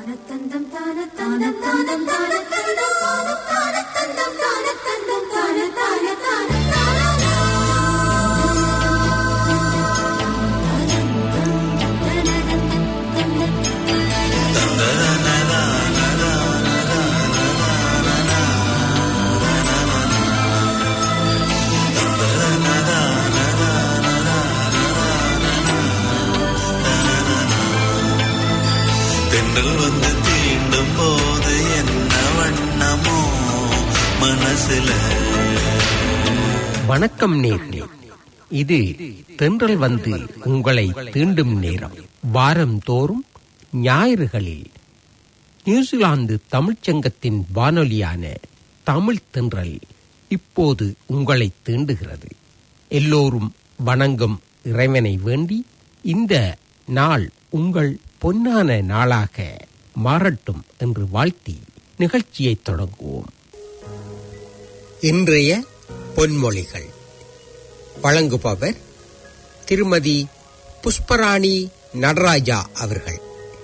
தென்றல் வந்து தீண்டும் போது என்ன வண்ணமோ மனசுல வணக்கம் நேர்களே இது தென்றல் வந்து உங்களை தீண்டும் நேரம் வாரந்தோறும் ஞாயிறுகளில் நியூசிலாந்து தமிழ்ச்சங்கத்தின் வானொலியான தமிழ் தென்றல் இப்போது உங்களை தீண்டுகிறது எல்லோரும் வணங்கும் இறைவனை வேண்டி இந்த நாள் உங்கள் பொன்னான நாளாக மாறட்டும் என்று வாழ்த்தி நிகழ்ச்சியை தொடங்குவோம் இன்றைய பொன்மொழிகள் வழங்குபவர் திருமதி புஷ்பராணி நடராஜா அவர்கள்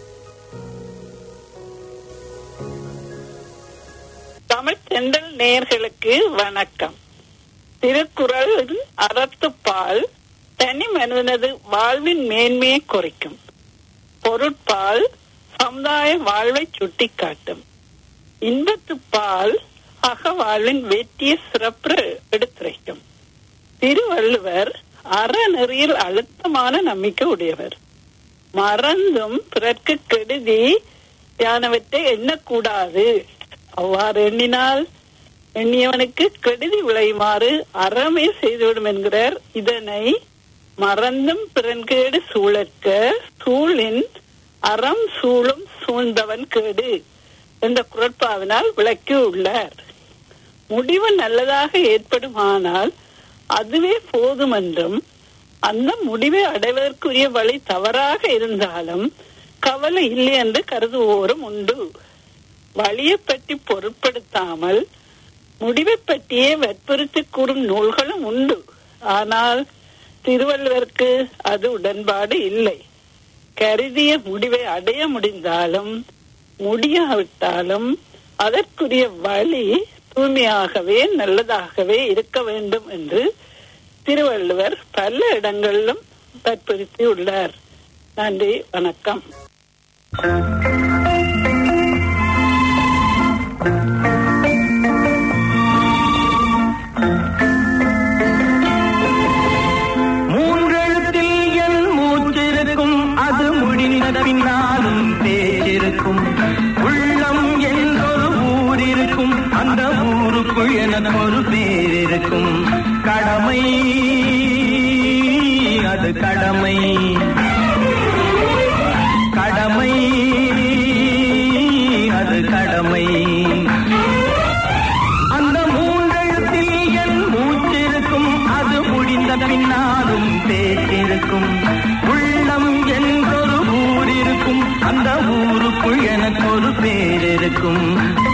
தமிழ் தென்றல் நேயர்களுக்கு வணக்கம் திருக்குறள் அறத்துப்பால் தனி மனிதனது வாழ்வின் மேன்மையை குறைக்கும் பொருட்பால் சமுதாய வாழ்வை சுட்டிக்காட்டும் இன்பத்துப்பால் அக வாழ்வின் வெற்றிய சிறப்பு எடுத்துரைக்கும் திருவள்ளுவர் அறநெறியில் அழுத்தமான நம்பிக்கை உடையவர் மறந்தும் பிறர்க்கு கெடுதி யானவற்றை எண்ணக்கூடாது அவ்வாறு எண்ணினால் எண்ணியவனுக்கு கெடுதி விளையுமாறு அறமே செய்துவிடும் என்கிறார் இதனை மறந்தும் பிறன்கேடு சூழற்க சூழின் அறம் சூழும் சூழ்ந்தவன் கேடு என்ற குரட்பாவினால் விளக்கி உள்ளார் முடிவு நல்லதாக ஏற்படுமானால் அதுவே போதும் என்றும் அந்த முடிவை அடைவதற்குரிய வழி தவறாக இருந்தாலும் கவலை இல்லை என்று கருதுவோரும் உண்டு வழியை பற்றி பொருட்படுத்தாமல் முடிவை பற்றியே வற்புறுத்தி கூறும் நூல்களும் உண்டு ஆனால் திருவள்ளுவருக்கு அது உடன்பாடு இல்லை கருதிய முடிவை அடைய முடிந்தாலும் முடியாவிட்டாலும் அதற்குரிய வழி தூய்மையாகவே நல்லதாகவே இருக்க வேண்டும் என்று திருவள்ளுவர் பல இடங்களிலும் வற்புறுத்தி உள்ளார் நன்றி வணக்கம் மூன்றெழுத்தில் என் மூச்சிருக்கும் அது முடிந்த பின்னாலும் பேச்சிருக்கும் உள்ளம் என்றொரு ஊர் இருக்கும் அந்த ஊருக்குள் எனக்கு ஒரு பேர் இருக்கும் கடமை அது கடமை கடமை அது கடமை அந்த மூன்றெழுத்தில் என் மூச்சிருக்கும் அது முடிந்த பின்னாலும் பேச்சிருக்கும் உள்ளம் என்றொரு ஊர் இருக்கும் அந்த ஊருக்குள் எனக்கு ஒரு பேர் இருக்கும்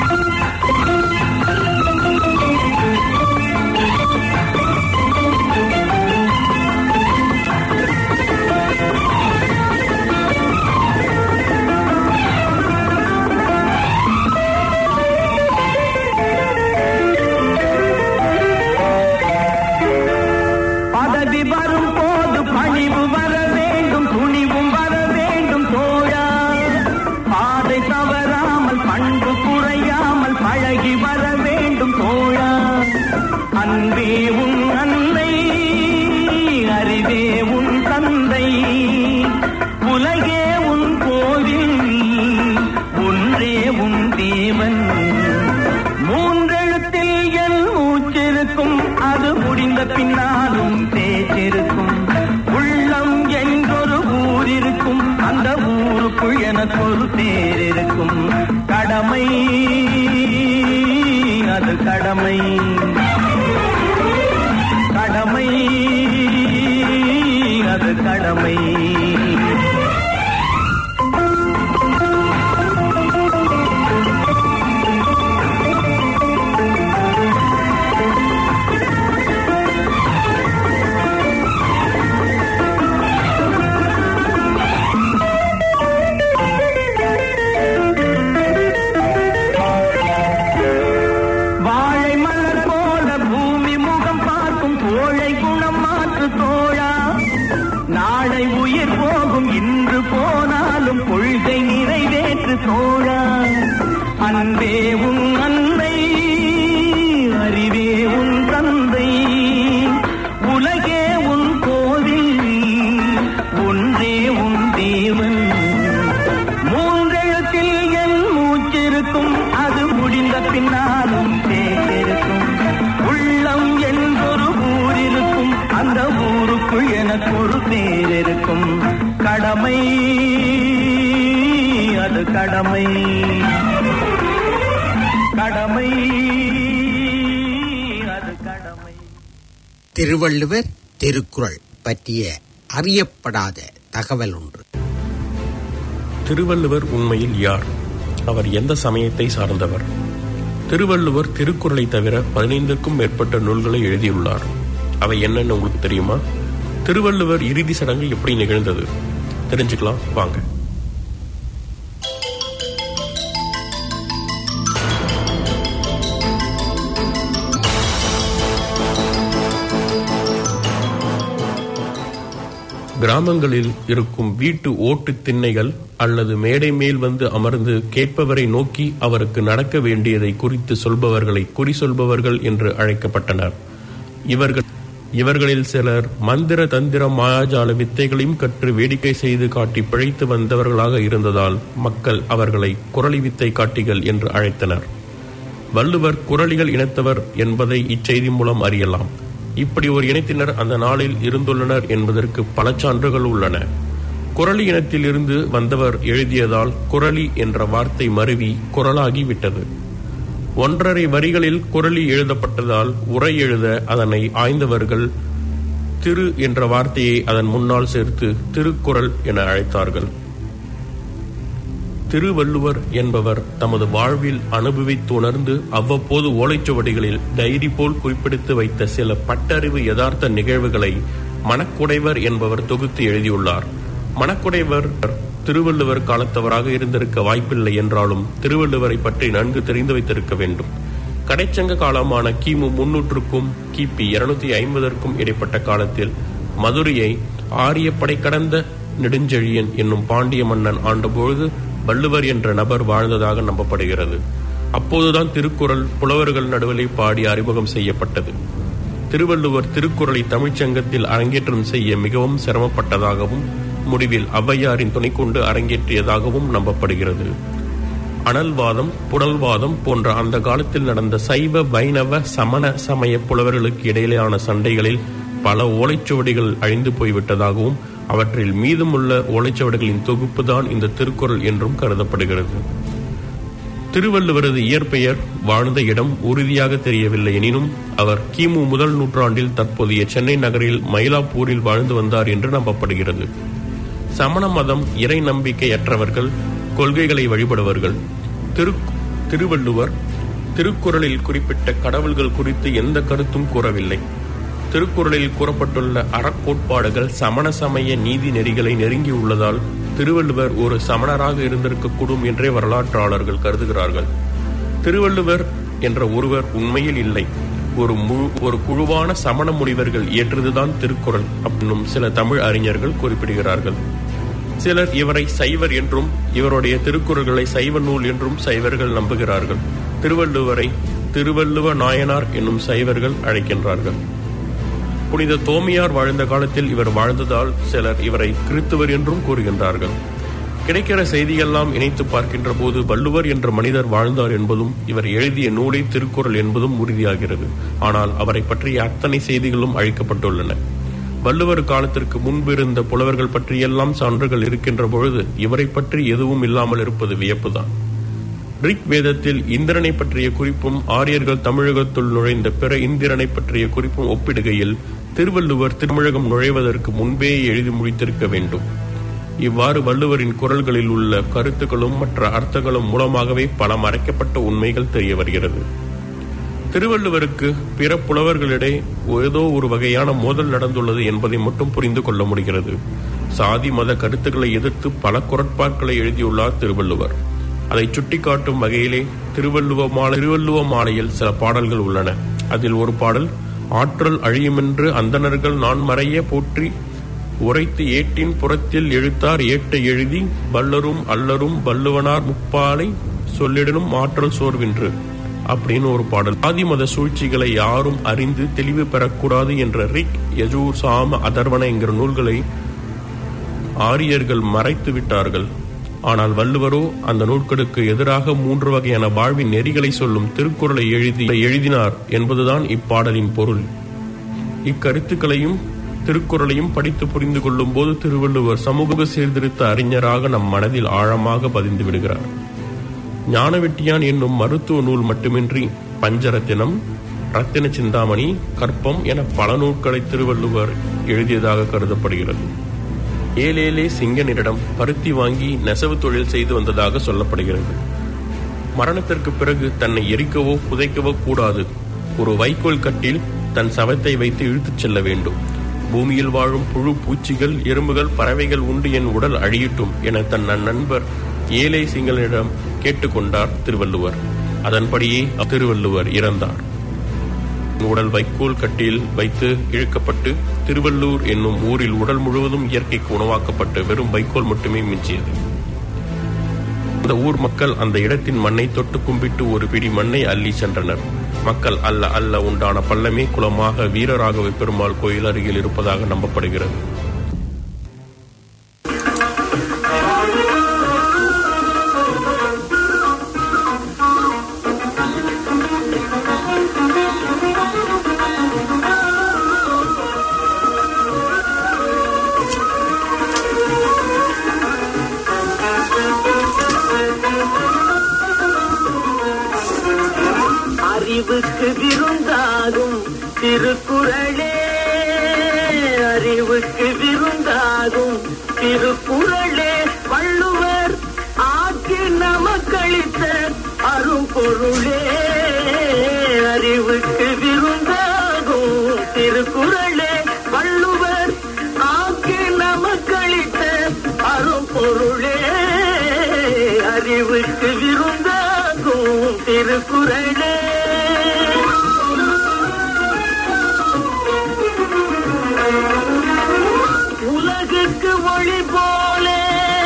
பதவி வரும் போது பணிவு வர வேண்டும் துணிவும் வர வேண்டும் தோழா பாதை தவறாமல் பண்பு குறையாமல் பழகி வர வேண்டும் தோழா அன்பே உன் அன்னை அறிவே உன் தந்தை உலகே உன் கோவில் ஒன்றே உன் தேவன் மூன்றெழுத்தில் என் மூச்சிருக்கும் அது முடிந்த பின்னாலும் பேச்சிருக்கும் உள்ளம் என்றொரு ஊர் இருக்கும் அந்த ஊருக்குள் எனக்கு ஒரு பேர் இருக்கும் கடமை அது கடமை கடமை அது கடமை அன்பே உன் அன்னை அறிவே உன் தந்தை உலகே உன் கோவில் ஒன்றே உன் தேவன் மூன்றெழுத்தில் என் மூச்சிருக்கும் அது முடிந்த பின்னாலும் பேச்சிருக்கும் உள்ளம் என்றொரு ஊர் இருக்கும் அந்த ஊருக்குள் எனக்கு ஒரு பேர் இருக்கும் கடமை அது கடமை கடமை அது கடமை திருவள்ளுவர் திருக்குறள் பற்றிய அறியப்படாத தகவல் ஒன்று திருவள்ளுவர் உண்மையில் யார் அவர் எந்த சமயத்தை சார்ந்தவர் திருவள்ளுவர் திருக்குறளை தவிர பதினைந்திற்கும் மேற்பட்ட நூல்களை எழுதியுள்ளார் அவை என்னன்னு உங்களுக்கு தெரியுமா திருவள்ளுவர் இறுதி சடங்கு எப்படி நிகழ்ந்தது தெரிஞ்சுக்கலாம் வாங்க கிராமங்களில் இருக்கும் வீட்டு ஓட்டு திண்ணைகள் அல்லது மேடை மேல் வந்து அமர்ந்து கேட்பவரை நோக்கி அவருக்கு நடக்க வேண்டியதை குறித்து சொல்பவர்களை குறி சொல்பவர்கள் என்று அழைக்கப்பட்டனர் இவர்கள் இவர்களில் சிலர் மந்திர தந்திர மாயாஜால வித்தைகளையும் கற்று வேடிக்கை செய்து காட்டி பிழைத்து வந்தவர்களாக இருந்ததால் மக்கள் அவர்களை குரலி வித்தை காட்டிகள் என்று அழைத்தனர் வள்ளுவர் குரலிகள் இனத்தவர் என்பதை இச்செய்தி மூலம் அறியலாம் இப்படி ஒரு இனத்தினர் அந்த நாளில் இருந்துள்ளனர் என்பதற்கு பல சான்றுகள் உள்ளன குரலி இனத்தில் இருந்து வந்தவர் எழுதியதால் குரலி என்ற வார்த்தை மருவி குரலாகி விட்டது ஒன்றரை வரிகளில் குரலி எழுதப்பட்டதால் உரை எழுத அதனை ஆய்ந்தவர்கள் திரு என்ற வார்த்தையை அதன் முன்னால் சேர்த்து திருக்குறள் என அழைத்தார்கள் திருவள்ளுவர் என்பவர் தமது வாழ்வில் அனுபவித்து உணர்ந்து அவ்வப்போது ஓலைச்சுவடிகளில் டைரி போல் குறிப்பிடுத்து வைத்த சில பட்டறிவு யதார்த்த நிகழ்வுகளை மணக்குடைவர் என்பவர் தொகுத்து எழுதியுள்ளார் மணக்குடைவர் திருவள்ளுவர் காலத்தவராக இருந்திருக்க வாய்ப்பில்லை என்றாலும் திருவள்ளுவரை பற்றி நன்கு தெரிந்து வைத்திருக்க வேண்டும் கடைச்சங்க காலமான கிமு முன்னூற்றுக்கும் கிபி இருநூத்தி ஐம்பதற்கும் இடைப்பட்ட காலத்தில் மதுரையை ஆரிய படை கடந்த நெடுஞ்செழியன் என்னும் பாண்டிய மன்னன் ஆண்டபொழுது வள்ளுவர் என்ற நபர் வாழ்ந்ததாக நம்பப்படுகிறது அப்போதுதான் திருக்குறள் புலவர்கள் நடுவிலே பாடி அறிமுகம் செய்யப்பட்டது திருவள்ளுவர் திருக்குறளை தமிழ்ச்சங்கத்தில் அரங்கேற்றம் செய்ய மிகவும் சிரமப்பட்டதாகவும் முடிவில் ஔவையாரின் துணை கொண்டு அரங்கேற்றியதாகவும் நம்பப்படுகிறது அனல்வாதம் புனல்வாதம் போன்ற அந்த காலத்தில் நடந்த சைவ வைணவ சமண சமய புலவர்களுக்கு இடையிலான சண்டைகளில் பல ஓலைச்சுவடிகள் அழிந்து போய்விட்டதாகவும் அவற்றில் மீதமுள்ள ஓலைச்சுவடிகளின் தொகுப்புதான் இந்த திருக்குறள் என்றும் கருதப்படுகிறது திருவள்ளுவரது இயற்பெயர் வாழ்ந்த இடம் உறுதியாக தெரியவில்லை எனினும் அவர் கிமு முதல் நூற்றாண்டில் தற்போதைய சென்னை நகரில் மயிலாப்பூரில் வாழ்ந்து வந்தார் என்று நம்பப்படுகிறது சமண மதம் இறை நம்பிக்கையற்றவர்கள் கொள்கைகளை வழிபடுவர்கள் திரு திருவள்ளுவர் திருக்குறளில் குறிப்பிட்ட கடவுள்கள் குறித்து எந்த கருத்தும் கூறவில்லை திருக்குறளில் கூறப்பட்டுள்ள அறக்கோட்பாடுகள் சமண சமய நீதி நெறிகளை நெருங்கியுள்ளதால் திருவள்ளுவர் ஒரு சமணராக இருந்திருக்கக்கூடும் என்றே வரலாற்றாளர்கள் கருதுகிறார்கள் திருவள்ளுவர் என்ற ஒருவர் உண்மையில் இல்லை ஒரு முழு ஒரு குழுவான சமண முனிவர்கள் இயற்றதுதான் திருக்குறள் அப்படின்னும் சில தமிழ் அறிஞர்கள் குறிப்பிடுகிறார்கள் சிலர் இவரை சைவர் என்றும் இவருடைய திருக்குறள்களை சைவ நூல் என்றும் சைவர்கள் நம்புகிறார்கள் திருவள்ளுவரை திருவள்ளுவ நாயனார் என்னும் சைவர்கள் அழைக்கின்றார்கள் புனித தோமியார் வாழ்ந்த காலத்தில் இவர் வாழ்ந்ததால் சிலர் இவரை கிறித்துவர் என்றும் கூறுகின்றார்கள் கிடைக்கிற செய்தியெல்லாம் இணைத்து பார்க்கின்ற போது வள்ளுவர் என்ற மனிதர் வாழ்ந்தார் என்பதும் இவர் எழுதிய நூலை திருக்குறள் என்பதும் உறுதியாகிறது ஆனால் அவரை பற்றிய அத்தனை செய்திகளும் அழிக்கப்பட்டுள்ளன வள்ளுவர் காலத்திற்கு முன்பு இருந்த புலவர்கள் பற்றியெல்லாம் சான்றுகள் இருக்கின்ற பொழுது இவரை பற்றி எதுவும் இல்லாமல் இருப்பது வியப்புதான் ரிக் வேதத்தில் இந்திரனை பற்றிய குறிப்பும் ஆரியர்கள் தமிழகத்துள் நுழைந்த பிற இந்திரனை பற்றிய குறிப்பும் ஒப்பிடுகையில் திருவள்ளுவர் திருமிழகம் நுழைவதற்கு முன்பே எழுதி முடித்திருக்க வேண்டும் இவ்வாறு வள்ளுவரின் குரல்களில் உள்ள கருத்துக்களும் மற்ற அர்த்தங்களும் மூலமாகவே பல மறைக்கப்பட்ட உண்மைகள் தெரிய வருகிறது திருவள்ளுவருக்கு பிற புலவர்களிடையே ஏதோ ஒரு வகையான மோதல் நடந்துள்ளது என்பதை மட்டும் புரிந்து கொள்ள முடிகிறது சாதி மத கருத்துக்களை எதிர்த்து பல குரட்பாக்களை எழுதியுள்ளார் திருவள்ளுவர் அதை சுட்டிக்காட்டும் வகையிலே திருவள்ளுவ மாலை திருவள்ளுவ மாலையில் சில பாடல்கள் உள்ளன அதில் ஒரு பாடல் ஆற்றல் அழியுமென்று அந்தணர்கள் நான் மறைய போற்றி உரைத்து ஏட்டின் புறத்தில் எழுத்தார் ஏட்ட எழுதி வல்லரும் அல்லரும் வள்ளுவனார் முப்பாலை சொல்லிடனும் ஆற்றல் சோர்வின்று அப்படின்னு ஒரு பாடல் ஆதி மத சூழ்ச்சிகளை யாரும் அறிந்து தெளிவு பெறக்கூடாது என்ற ரிக் யஜூர் சாம அதர்வன என்கிற நூல்களை ஆரியர்கள் மறைத்து விட்டார்கள் ஆனால் வள்ளுவரோ அந்த நூல்களுக்கு எதிராக மூன்று வகையான வாழ்வின் நெறிகளை சொல்லும் திருக்குறளை எழுதி எழுதினார் என்பதுதான் இப்பாடலின் பொருள் இக்கருத்துக்களையும் திருக்குறளையும் படித்து புரிந்து கொள்ளும் போது திருவள்ளுவர் சமூக சீர்திருத்த அறிஞராக நம் மனதில் ஆழமாக பதிந்து விடுகிறார் ஞானவெட்டியான் என்னும் மருத்துவ நூல் மட்டுமின்றி பஞ்சரத்தினம் ரத்தின சிந்தாமணி கற்பம் என பல நூல்களை திருவள்ளுவர் எழுதியதாக கருதப்படுகிறது ஏலேலே சிங்கனிடம் பருத்தி வாங்கி நெசவு தொழில் செய்து வந்ததாக சொல்லப்படுகிறது மரணத்திற்கு பிறகு தன்னை எரிக்கவோ புதைக்கவோ கூடாது ஒரு வைக்கோல் கட்டில் தன் சவத்தை வைத்து இழுத்துச் செல்ல வேண்டும் பூமியில் வாழும் புழு பூச்சிகள் எறும்புகள் பறவைகள் உண்டு என் உடல் அழியட்டும் என தன் நண்பர் ஏழை சிங்களிடம் கேட்டுக்கொண்டார் திருவள்ளுவர் அதன்படியே திருவள்ளுவர் இறந்தார் உடல் வைக்கோல் கட்டியில் வைத்து இழுக்கப்பட்டு திருவள்ளூர் என்னும் ஊரில் உடல் முழுவதும் இயற்கைக்கு உணவாக்கப்பட்டு வெறும் வைக்கோல் மட்டுமே மிஞ்சியது அந்த ஊர் மக்கள் அந்த இடத்தின் மண்ணை தொட்டு கும்பிட்டு ஒரு பிடி மண்ணை அள்ளி சென்றனர் மக்கள் அல்ல அல்ல உண்டான பள்ளமே குளமாக வீரராகவ பெருமாள் கோயில் அருகில் இருப்பதாக நம்பப்படுகிறது அறிவுக்கு விருந்தாகும் திருக்குறளே அறிவுக்கு விருந்தாகும் திருக்குறளே வள்ளுவர் ஆக்கி நமக்களித்த அரும்பொருளே அறிவுக்கு விருந்தாகும் திருக்குறளே வள்ளுவர் ஆக்கி நமக்களித்த அரும்பொருளே அறிவுக்கு விருந்தாகும் திருக்குறளே உலகுக்கு ஒளி போலே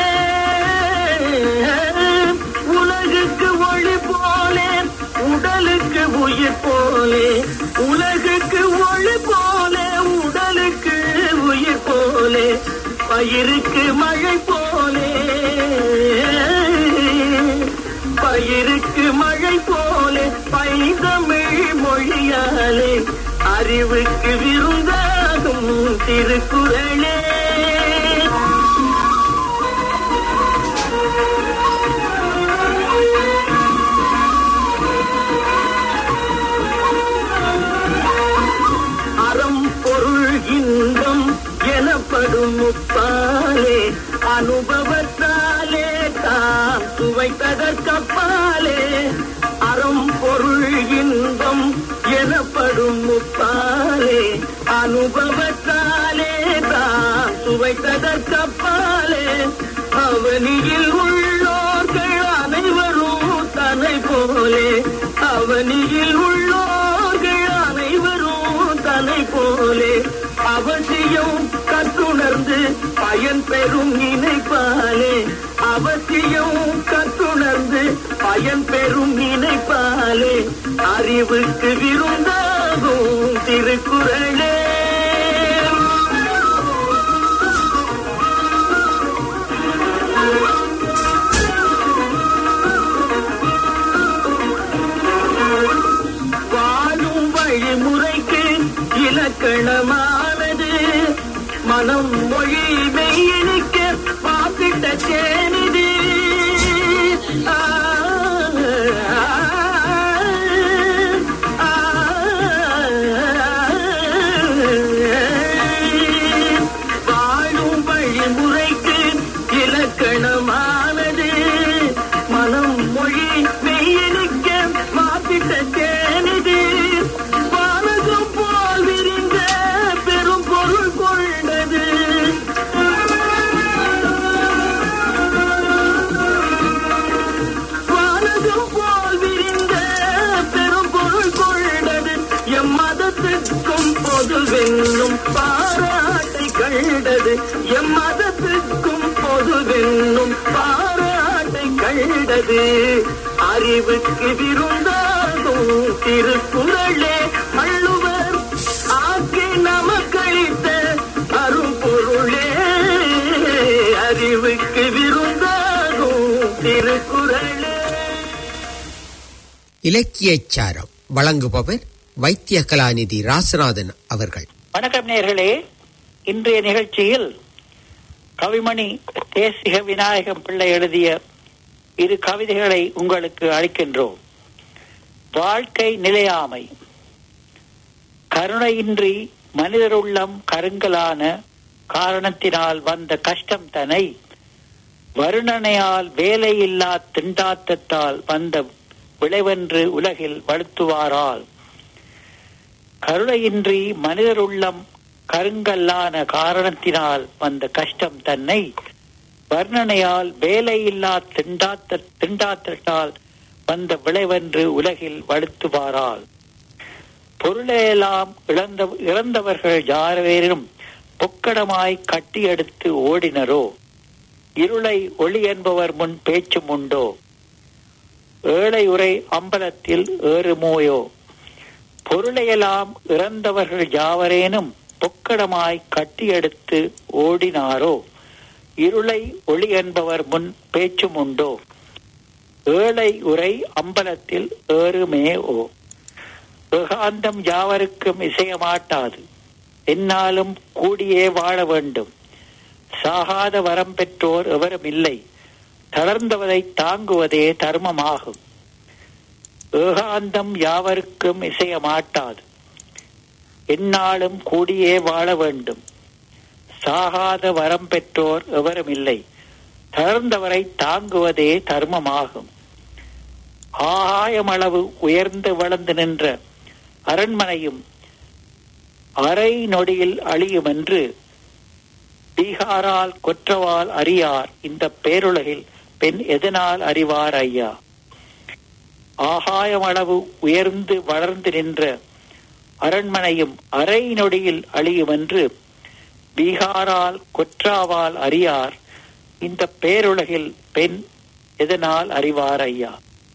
உலகுக்கு ஒளி போலே உடலுக்கு உயிர் போலே உலகுக்கு ஒளி போலே உடலுக்கு உயிர் போலே பயிருக்கு மழை போலே பயிருக்கு மழை போலே பைந்தமிழ் மொழியாலே அறிவுக்கு விருந்தாகும் திருக்குறளே அறம் பொருள் இன்பம் எனப்படும் முப்பாலே அனுபவத்தாலே தாம் சுவைத்ததற்கப்பாலே அறம் பொருள் இன்பம் எனப்படும் முப்பாலே அனுபவத்தாலே தாம் சுவைத்ததற்கப்பாலே அவனியில் உள்ளோர்கள் அனைவரும் தன்னை போலே அவனியில் உள்ளோர்கள் அனைவரும் தன்னை போலே அவசியம் கற்றுணர்ந்து பயன் பெறும் நினைப்பாலே அவசியம் கற்றுணர்ந்து பயன் பெறும் நினைப்பாலே அறிவுக்கு விருந்தாகும் திருக்குறளே வாழும் வழிமுறைக்கு இலக்கணமானது மனம் மொழி மெய்யணிக்க பாப்பிட்ட சேனிது ஆ, ஆ, ஆ, வாழும் வழிமுறைக்கு இலக்கணமானது மனம் மொழி மெய்யணிக்க மாப்பிட்ட தேனிது வானகம் போல் விரிந்த பெரும் பொருள் கொண்டது வானகம் போல் விரிந்த பெரும் பொருள் கொண்டது எம் மதத்துக்கும் பொதுவென்னும் பாராட்டை கண்டது எம் மதத்துக்கும் பொதுவென்னும் பாராட்டை கண்டது கொண்டது அறிவுக்கு விருந்தாகும் திருக்குறளே வள்ளுவர் ஆக்கி நமக்களித்த அரும்பொருளே அறிவுக்கு விருந்தாகும் திருக்குறளே இலக்கியச் சாரம் வழங்குபவர் வைத்திய கலாநிதி ராசநாதன் அவர்கள் வணக்கம் நேர்களே இன்றைய நிகழ்ச்சியில் கவிமணி தேசிக விநாயகம் பிள்ளை எழுதிய இரு கவிதைகளை உங்களுக்கு அளிக்கின்றோம் வாழ்க்கை நிலையாமை கருணையின்றி மனிதருள்ளம் கருங்கலான காரணத்தினால் வந்த கஷ்டம் தனை வருணனையால் வேலையில்லா திண்டாட்டத்தால் வந்த விளைவென்று உலகில் வலுத்துவாரால் கருணையின்றி மனிதருள்ளம் கருங்கல்லான காரணத்தினால் வந்த கஷ்டம் தன்னை வர்ணனையால் வேலையில்லா திண்டாத்த திண்டாட்டத்தால் வந்த விளைவென்று உலகில் வலுத்துவாரால் பொருளையெல்லாம் இழந்த இறந்தவர்கள் யாரேனும் பொக்கடமாய் கட்டியெடுத்து ஓடினரோ இருளை ஒளி என்பவர் முன் பேச்சும் உண்டோ ஏழை உரை அம்பலத்தில் ஏறுமோயோ பொருளையெல்லாம் இறந்தவர்கள் யாவரேனும் பொக்கடமாய் கட்டியெடுத்து ஓடினாரோ இருளை ஒளி என்பவர் முன் பேச்சும் உண்டோ ஏழை உரை அம்பலத்தில் ஏறுமே ஓ ஏகாந்தம் யாவருக்கும் இசையமாட்டாது என்னாலும் கூடியே வாழ வேண்டும் சாகாத வரம் பெற்றோர் எவரும் இல்லை தளர்ந்தவதை தாங்குவதே தர்மமாகும் ஏகாந்தம் யாவருக்கும் இசைய மாட்டாது எந்நாளும் கூடியே வாழ வேண்டும் சாகாத வரம் பெற்றோர் எவரும் இல்லை தளர்ந்தவரை தாங்குவதே தர்மமாகும் ஆகாயமளவு உயர்ந்து வளர்ந்து நின்ற அரண்மனையும் அரை நொடியில் அழியும் என்று பீகாரால் கொற்றவால் அறியார் இந்த பேருலகில் பெண் எதனால் அறிவார் ஐயா ஆகாயமளவு உயர்ந்து வளர்ந்து நின்ற அரண்மனையும் அரை நொடியில் அழியும் என்று பீகாரால் கொற்றாவால் அறியார் இந்த பேருலகில் பெண் எதனால் அறிவார் ஐயா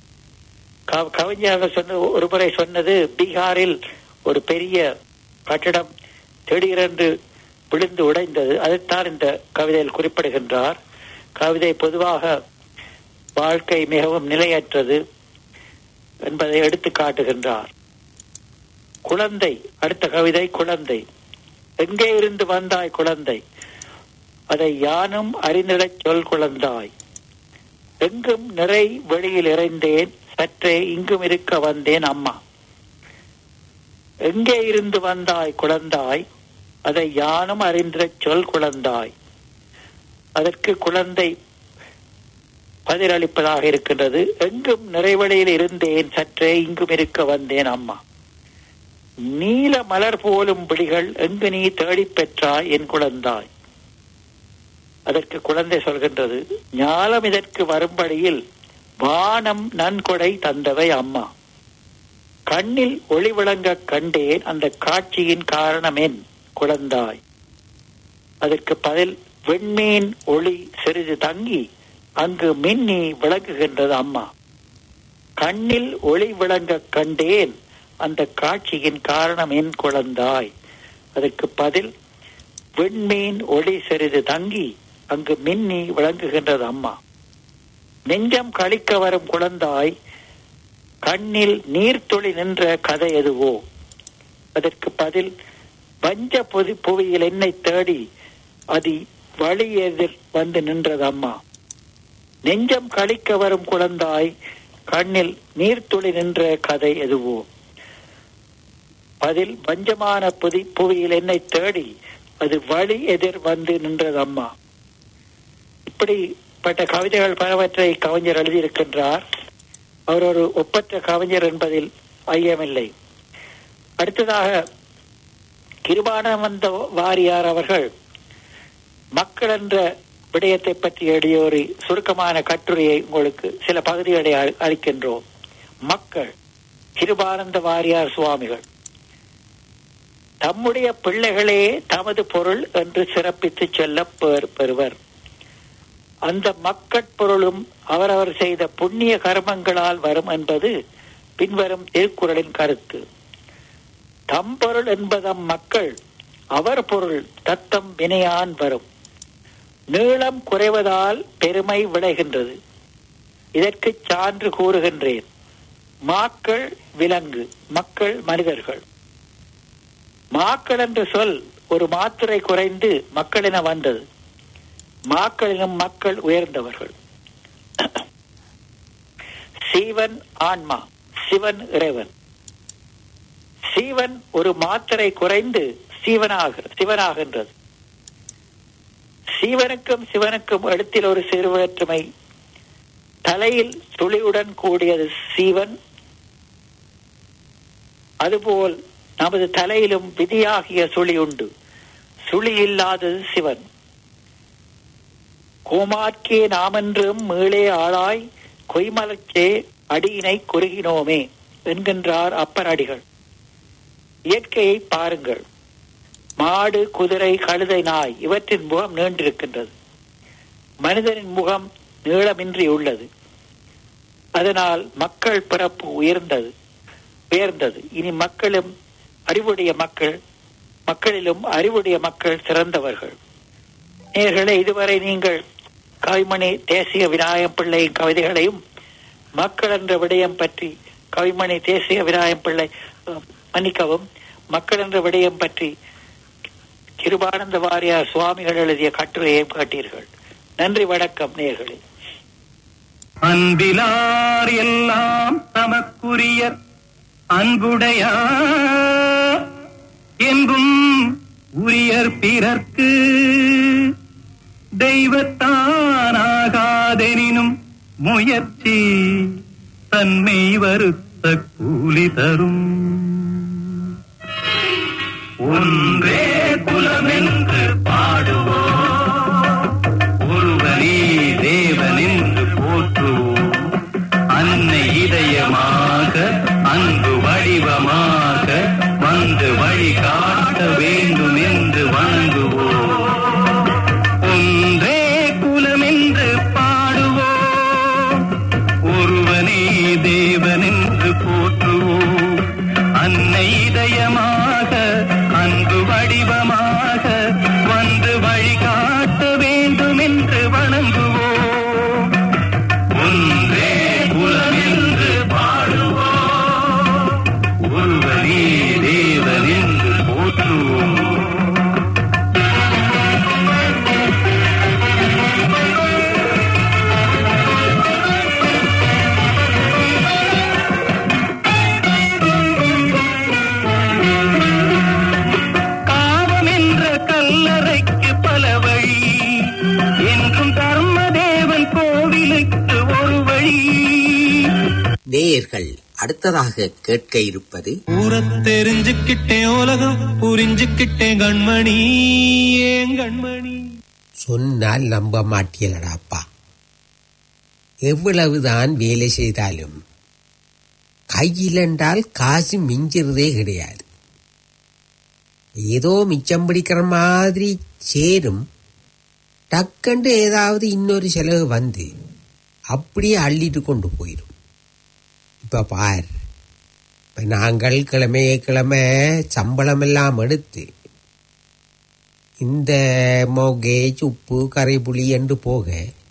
க- கவிஞர் சொன்ன ஒரு முறை சொன்னது பீகாரில் ஒரு பெரிய கட்டடம் திடீரென்று விழுந்து உடைந்தது அதைத்தான் இந்த கவிதையில் குறிப்பிடுகின்றார் கவிதை பொதுவாக வாழ்க்கை மிகவும் நிலையற்றது என்பதை எடுத்து காட்டுகின்றார் குழந்தை அடுத்த கவிதை குழந்தை எங்கே இருந்து வந்தாய் குழந்தை அதை யானும் அறிந்திடச் சொல் குழந்தாய் எங்கும் நிறை வெளியில் இறைந்தேன் சற்றே இங்கும் இருக்க வந்தேன் அம்மா எங்கே இருந்து வந்தாய் குழந்தாய் அதை யானும் அறிந்திடச் சொல் குழந்தாய் அதற்கு குழந்தை பதிலளிப்பதாக இருக்கின்றது எங்கும் நிறைவழியில் இருந்தேன் சற்றே இங்கும் இருக்க வந்தேன் அம்மா நீல மலர் போலும் விழிகள் எங்கு நீ தேடிப் பெற்றாய் என் குழந்தாய் அதற்கு குழந்தை சொல்கின்றது ஞாலம் இதற்கு வரும்படியில் வானம் நன்கொடை தந்தவை அம்மா கண்ணில் ஒளி விளங்க கண்டேன் அந்த காட்சியின் காரணம் என் குழந்தாய் அதற்கு பதில் வெண்மீன் ஒளி சிறிது தங்கி அங்கு மின்னி விளங்குகின்றது அம்மா கண்ணில் ஒளி விளங்க கண்டேன் அந்த காட்சியின் காரணம் என் குழந்தாய் அதற்கு பதில் விண்மீன் ஒளி சிறிது தங்கி அங்கு மின்னி விளங்குகின்றது அம்மா நெஞ்சம் கழிக்க வரும் குழந்தாய் கண்ணில் நீர்த்துளி நின்ற கதை எதுவோ அதற்கு பதில் பஞ்ச பொதி புவியில் என்னை தேடி அது வழி எதிர் வந்து நின்றது அம்மா நெஞ்சம் கழிக்க வரும் குழந்தாய் கண்ணில் நீர்த்துளி நின்ற கதை எதுவோ பதில் பஞ்சமான புதி புவியில் என்னை தேடி அது வழி எதிர் வந்து நின்றது அம்மா இப்படிப்பட்ட கவிதைகள் பலவற்றை கவிஞர் எழுதியிருக்கின்றார் அவர் ஒரு ஒப்பற்ற கவிஞர் என்பதில் ஐயமில்லை அடுத்ததாக கிருபானந்த வாரியார் அவர்கள் மக்கள் என்ற விடயத்தை பற்றி எழுதிய ஒரு சுருக்கமான கட்டுரையை உங்களுக்கு சில பகுதிகளை அளி- அளிக்கின்றோம் மக்கள் கிருபானந்த வாரியார் சுவாமிகள் தம்முடைய பிள்ளைகளே தமது பொருள் என்று சிறப்பித்து சொல்ல பெறுவர் அந்த மக்கட்பொருளும் அவரவர் செய்த புண்ணிய கர்மங்களால் வரும் என்பது பின்வரும் திருக்குறளின் கருத்து தம்பொருள் என்பதம் மக்கள் அவர் பொருள் தத்தம் வினையான் வரும் நீளம் குறைவதால் பெருமை விளைகின்றது இதற்கு சான்று கூறுகின்றேன் மாக்கள் விலங்கு மக்கள் மனிதர்கள் மாக்கள் என்ற சொல் ஒரு மாத்திரை குறைந்து மக்கள் என வந்தது மாக்களிலும் மக்கள் உயர்ந்தவர்கள் சீவன் ஆன்மா சிவன் இறைவன் சீவன் ஒரு மாத்திரை குறைந்து சீவனாக சிவனாகின்றது சீவனுக்கும் சிவனுக்கும் இடத்தில் ஒரு சிறு வேற்றுமை தலையில் துளியுடன் கூடியது சீவன் அதுபோல் நமது தலையிலும் விதியாகிய சுழி உண்டு சுழி இல்லாதது சிவன் கோமார்க்கே நாமென்றும் மீளே ஆளாய் கொய்மலச்சே அடியினை குறுகினோமே என்கின்றார் அப்பர் அடிகள் இயற்கையை பாருங்கள் மாடு குதிரை கழுதை நாய் இவற்றின் முகம் நீண்டிருக்கின்றது மனிதனின் முகம் நீளமின்றி உள்ளது அதனால் மக்கள் பிறப்பு உயர்ந்தது உயர்ந்தது இனி மக்களும் அறிவுடைய மக்கள் மக்களிலும் அறிவுடைய மக்கள் சிறந்தவர்கள் நேர்களே இதுவரை நீங்கள் கவிமணி தேசிய விநாயகம் பிள்ளையின் கவிதைகளையும் மக்கள் என்ற விடயம் பற்றி கவிமணி தேசிய விநாயகம் பிள்ளை அஹ், மன்னிக்கவும் மக்கள் என்ற விடயம் பற்றி கிருபானந்த வாரியார் சுவாமிகள் எழுதிய கட்டுரையையும் கேட்டீர்கள் நன்றி வணக்கம் நேர்களே அன்பிலார் எல்லாம் தமக்குரியர் அன்புடையார் என்பும் உரியர் பிறர்க்கு தெய்வத்தானாகாதெனினும் முயற்சி தன்மை வருத்த கூலி தரும் ஒன்றே குலமென்று பாடுவோம் ஒருவனே தேவன் என்று போற்றுவோம் அன்னை இதயமாக அன்பு வடிவமாக வந்து வழிகாட்ட வேண்டும் என்று வணங்குவோம் ஒன்றே குலம் என்று பாடுவோம் ஒருவனே தேவன் என்று போற்றுவோம் அன்னை இதயமாக அன்பு வடிவமாக வந்து வழிகாட்ட வேண்டும் என்று வணங்குவோம் ஒன்றே குலம் என்று பாடுவோம் ஒருவனே தேவன் என்று போற்றுவோம் காவம் என்ற கல்லறைக்கு பல வழி என்றும் தர்மதேவன் கோவிலுக்கு ஒரு வழி நேயர்கள் அடுத்ததாக கேட்க இருப்பது ஊரத் தெரிஞ்சுக்கிட்டேன் உலகம் புரிஞ்சுக்கிட்டேன் கண்மணி ஏன் கண்மணி சொன்னால் நம்ப மாட்டியலடாப்பா எவ்வளவுதான் வேலை செய்தாலும் கையில் என்றால் காசு மிஞ்சிறதே கிடையாது ஏதோ மிச்சம் பிடிக்கிற மாதிரி சேரும் டக்குண்டு ஏதாவது இன்னொரு செலவு வந்து அப்படியே அள்ளிட்டு கொண்டு போயிடும் இப்ப பார் இப்ப நாங்கள் கிழமையே கிழமை சம்பளம் எல்லாம் எடுத்து இந்த மோகேஜ் உப்பு கரைப்புளி என்று போக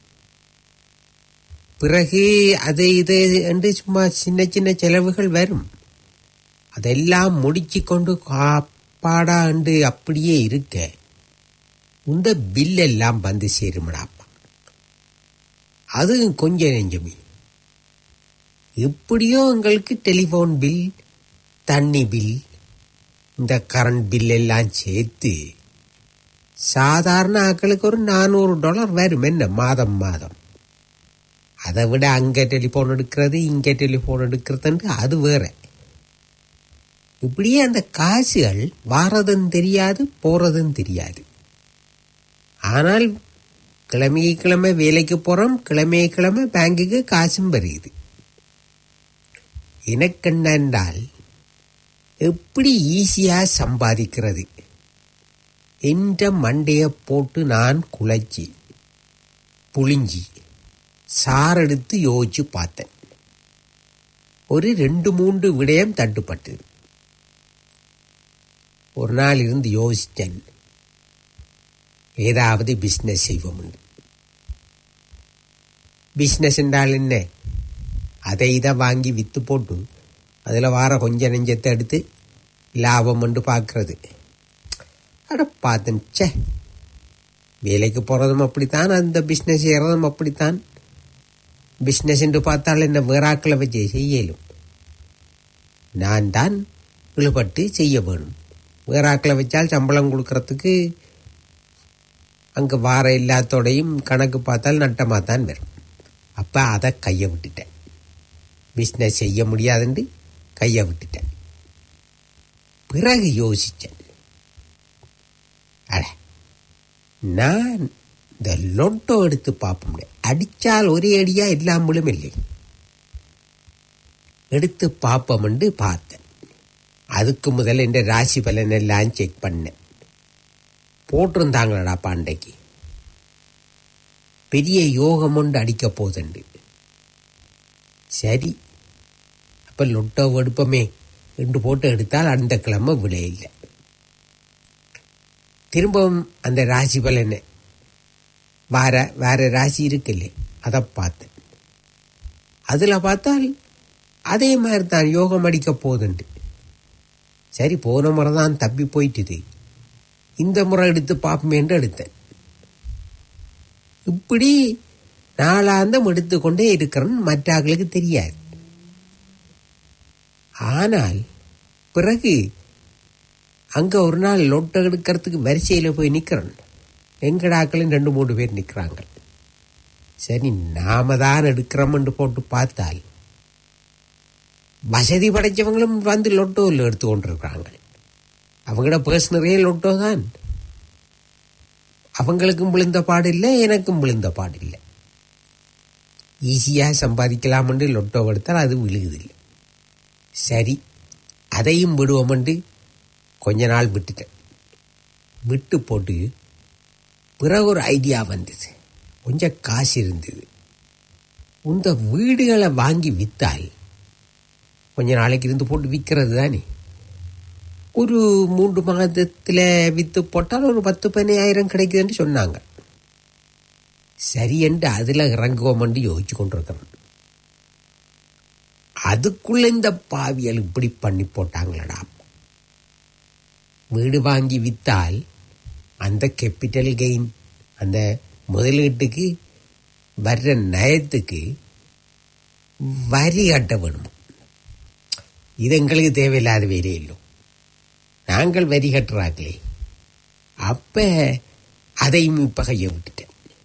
பிறகு அது இது என்று சும்மா சின்ன சின்ன செலவுகள் வரும் அதெல்லாம் முடிச்சு கொண்டு காப்பாடா என்று அப்படியே இருக்க இந்த பில் எல்லாம் வந்து சேருமடாப்பா அது கொஞ்சம் நெஞ்சமே எப்படியோ எங்களுக்கு டெலிஃபோன் பில் தண்ணி பில் இந்த கரண்ட் பில் எல்லாம் சேர்த்து சாதாரண ஆட்களுக்கு ஒரு நானூறு டாலர் வரும் என்ன மாதம் மாதம் அதை விட அங்கே டெலிஃபோன் எடுக்கிறது இங்கே டெலிஃபோன் எடுக்கிறதுன்ட்டு அது வேற இப்படியே அந்த காசுகள் வாரதும் தெரியாது போறதும் தெரியாது ஆனால் கிழமையை கிழமை வேலைக்கு போறோம் கிழமையை கிழமை பேங்குக்கு காசும் வருகுது எனக்கு என்னென்றால் எப்படி ஈஸியா சம்பாதிக்கிறது என்ற மண்டைய போட்டு நான் குலைச்சி புளிஞ்சி சாரெடுத்து யோசிச்சு பார்த்தேன் ஒரு ரெண்டு மூன்று விடயம் தட்டுப்பட்டது ஒரு நாள் இருந்து யோசித்தேன் ஏதாவது பிஸ்னஸ் செய்வோம் பிஸ்னஸ் என்றால் என்ன அதை இதை வாங்கி விற்று போட்டு அதில் வார கொஞ்ச நெஞ்சத்தை எடுத்து லாபம் என்று பார்க்கறது அட பார்த்தேன் ச்சே வேலைக்கு போகிறதும் அப்படித்தான் அந்த பிஸ்னஸ் செய்கிறதும் அப்படித்தான் பிஸ்னஸ் என்று பார்த்தால் என்ன வேறாக்களை வச்சு செய்யலும் நான் தான் இழுபட்டு செய்ய வேணும் வேறாக்களை வச்சால் சம்பளம் கொடுக்கறதுக்கு அங்கே வார எல்லாத்தோடையும் கணக்கு பார்த்தால் நட்டமாக தான் வரும் அப்போ அதை கையை விட்டுட்டேன் பிஸ்னஸ் செய்ய முடியாதுன்னு கையை விட்டுட்டேன் பிறகு யோசித்தேன் அட நான் இந்த லொட்டோ எடுத்து பார்ப்போம் அடித்தால் ஒரே அடியா இல்லாமலும் இல்லை எடுத்து பார்ப்போம்னு பார்த்தேன் அதுக்கு முதல்ல இந்த ராசி பலன் எல்லாம் செக் பண்ணேன் போட்டிருந்தாங்களடா பாண்டைக்கு பெரிய யோகம் ஒன்று அடிக்க போதுண்டு சரி அப்போ லொட்டோ எடுப்போமே என்று போட்டு எடுத்தால் அந்த கிழமை விலை இல்லை திரும்பவும் அந்த ராசி பலனை வேற வேற ராசி இருக்குல்ல அதை பார்த்தேன் அதில் பார்த்தால் அதே மாதிரி தான் யோகம் அடிக்க போதுண்டு சரி போன முறை தான் தப்பி போயிட்டுது இந்த முறை எடுத்து பார்ப்போமேன்று எடுத்தேன் இப்படி நாளாந்தம் எடுத்துக்கொண்டே இருக்கிறேன்னு மற்றாக்களுக்கு தெரியாது ஆனால் பிறகு அங்க ஒரு நாள் லொட்டை எடுக்கிறதுக்கு வரிசையில் போய் நிற்கிறேன் எங்கடாக்களும் ரெண்டு மூணு பேர் நிற்கிறாங்க சரி நாம தான் எடுக்கிறோம்னு போட்டு பார்த்தால் வசதி படைச்சவங்களும் வந்து லொட்டோவில் எடுத்து கொண்டிருக்கிறாங்க அவங்களோட பர்ஸ் நிறைய லொட்டோ தான் அவங்களுக்கும் விழுந்த பாடு இல்லை எனக்கும் விழுந்த பாடு இல்லை ஈஸியாக சம்பாதிக்கலாம்னு லொட்டோ எடுத்தால் அது விழுகுதில்லை சரி அதையும் விடுவோம்னு கொஞ்ச நாள் விட்டுட்டேன் விட்டு போட்டு பிறகு ஒரு ஐடியா வந்தது கொஞ்சம் காசு இருந்தது இந்த வீடுகளை வாங்கி விற்றால் கொஞ்ச நாளைக்கு இருந்து போட்டு விற்கிறது தானே ஒரு மூன்று மாதத்தில் விற்று போட்டால் ஒரு பத்து பதினாயிரம் கிடைக்குதுன்னு சொன்னாங்க சரி என்று அதில் இறங்குவோம்னு யோசிச்சு கொண்டிருக்கிறேன் அதுக்குள்ள இந்த பாவியல் இப்படி பண்ணி போட்டாங்களடா வீடு வாங்கி விற்றால் அந்த கேபிட்டல் கெயின் அந்த முதலீட்டுக்கு வர்ற நயத்துக்கு வரி கட்ட வேணும் இது எங்களுக்கு தேவையில்லாத வேறே இல்லை நாங்கள் வரி கட்டுறாங்களே அப்ப அதையும் இப்ப கைய விட்டுட்டேன்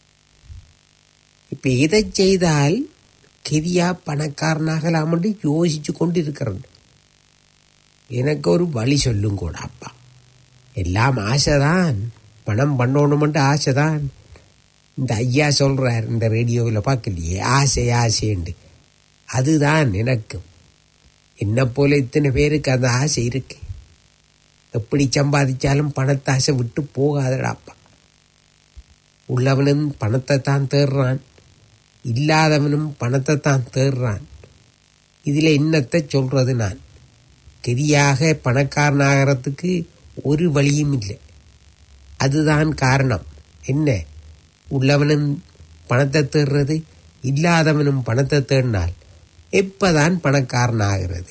இப்ப இதை செய்தால் கெதியா பணக்காரனாகலாம் என்று யோசிச்சு கொண்டு இருக்கிறேன் எனக்கு ஒரு வழி சொல்லும் கூட அப்பா எல்லாம் ஆசைதான் பணம் பண்ணணுமென்று ஆசைதான் இந்த ஐயா சொல்றார் இந்த ரேடியோவில் பார்க்கலையே ஆசை ஆசைண்டு அதுதான் எனக்கு என்ன போல இத்தனை பேருக்கு அந்த ஆசை இருக்கு எப்படி சம்பாதிச்சாலும் பணத்தை ஆசை விட்டு போகாதடாப்பா உள்ளவனும் பணத்தை தான் தேடுறான் இல்லாதவனும் பணத்தை தான் தேடுறான் இதில் என்னத்தை சொல்றது நான் கெதியாக பணக்காரனாகிறதுக்கு ஒரு வழியும் இல்லை அதுதான் காரணம் என்ன உள்ளவனும் பணத்தை தேடுறது இல்லாதவனும் பணத்தை தேடினால் எப்பதான் பணக்காரன் ஆகிறது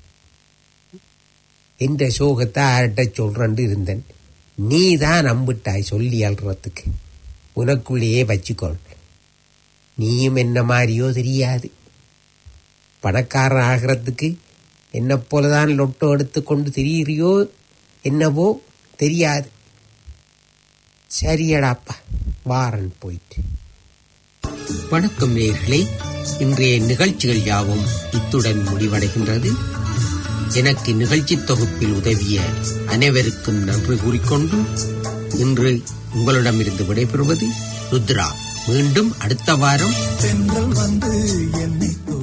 என்ற சோகத்தை ஆர்ட்ட சொல்றேன்னு இருந்தேன் நீ தான் நம்பிட்டாய் சொல்லி அல்றதுக்கு உனக்குள்ளேயே வச்சுக்கொள் நீயும் என்ன மாதிரியோ தெரியாது பணக்காரன் ஆகிறதுக்கு என்ன போலதான் லொட்டோ எடுத்துக்கொண்டு திரியிறியோ என்னவோ தெரியாது சரியடாப்பா வாரன் போயிட்டு வணக்கம் நேர்களே இன்றைய நிகழ்ச்சிகள் யாவும் இத்துடன் முடிவடைகின்றது எனக்கு நிகழ்ச்சி தொகுப்பில் உதவிய அனைவருக்கும் நன்றி கூறிக்கொண்டு இன்று உங்களிடமிருந்து விடைபெறுவது ருத்ரா மீண்டும் அடுத்த வாரம் தென்றல் வந்து என்னை